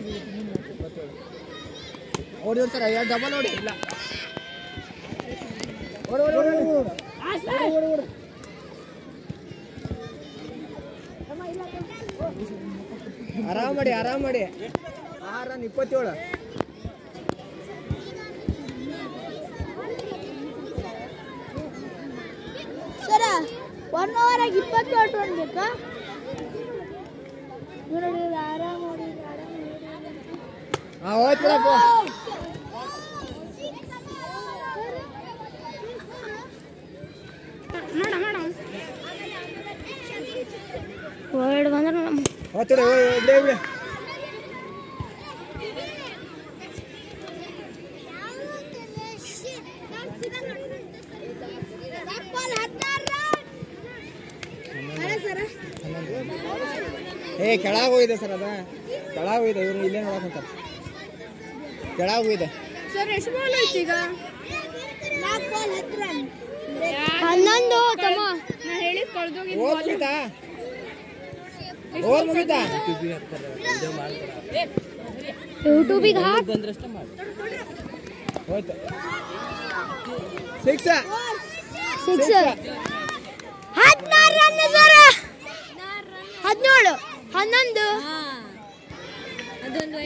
ಓಡಿ ಸರ್ ಎರಡು ಡಬಲ್ ಓಡಿ ಇಲ್ಲ ಓಡಿ ಓಡಿ ಓಡಿ ಓಡಿ ಓಡಿ ಓಡಿ ಆರಾಮ್ ಮಾಡಿ ಆರಾಮ್ ಮಾಡಿ ಆರು ರನ್ ಇಪ್ಪತ್ತೇಳು ಸರ ಒನ್ ಅವರಾಗ ಇಪ್ಪತ್ತು ಆಟ ಆಡ್ಬೇಕಾ ನೋಡಿ ಆರಾಮ್ ನೋಡಿ ಆರಾಮ್ ಹಾಂ ಹೋಯ್ತು ಬಿಡಪ್ಪ ವರ್ಡ್ ಬಂದ್ರೆ ನಮ್ಮ ಹೋಯ್ತು ಬಿಡು, ಹೋಯ್ ಬಿಡೆ ಬಿಡೆ ಏ ಕೆಳಗೆ ಹೋಗಿದೆ ಸರ್ ಅದ ಕೆಳಗೆ ಹೋಗಿದೆ ಇವ್ರು ಇಲ್ಲೇ ನೋಡಕ್ಕಂತ ಕೆಳಗೆ ಹೋಗಿದೆ ಸರ್ ಎಷ್ಟು ಬಾಲ್ ಐತಿ ಈಗ ಹನ್ನೊಂದು ತಮ್ಮ ನಾ ಹೇಳಿ ಕಳ್ದೋಗಿದ್ದು ಓದ್ ಮುಗಿತಾ ಓದ್ ಮುಗಿತಾ ಯೂಟ್ಯೂಬಿಗೆ ಹಾಕ್ ಹೋಯ್ತು ಸಿಕ್ಸ್ ಸಿಕ್ಸ್ ಹದಿನಾರು ರನ್ ಸರ ಹದಿನೇಳು ಹನ್ನೊಂದು ಅದೊಂದು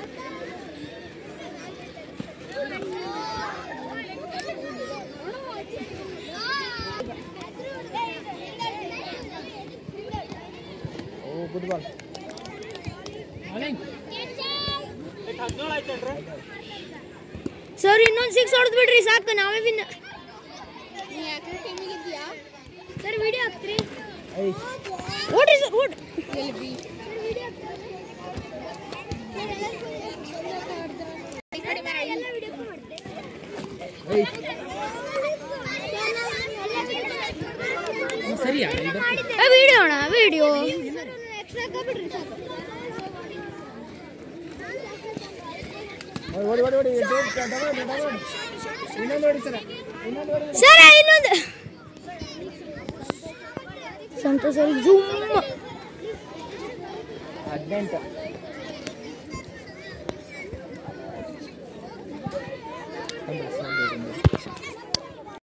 ಓ ಗುಡ್ ಬಾಲ್ ಸರ್ ಇನ್ನೊಂದು ಸಿಕ್ಸ್ ಹೊಡೆದು ಬಿಡ್ರಿ ಸಾಕು ನಾವೇ ವಿನ್ ಸರ್ ವಿಡಿಯೋ ಹಾಕ್ತೀರಿ ಐ ಓಡ್ರಿ ಸರ್ ಓಡ್ ಐ ವಿಡಿಯೋ ಅಣ್ಣ ವಿಡಿಯೋ ಓಡಿ ಓಡಿ ಓಡಿ ಡಬಲ್ ಡಬಲ್ ಇನ್ನೊಂದು ಓಡಿ ಸರ್ ಇನ್ನೊಂದು ಓಡಿ ಸರ ಇನ್ನೊಂದು ಸಂತೋಷ್ ಅವ್ರಿಗೆ ಜೂಮ್ ಹದಿನೆಂಟು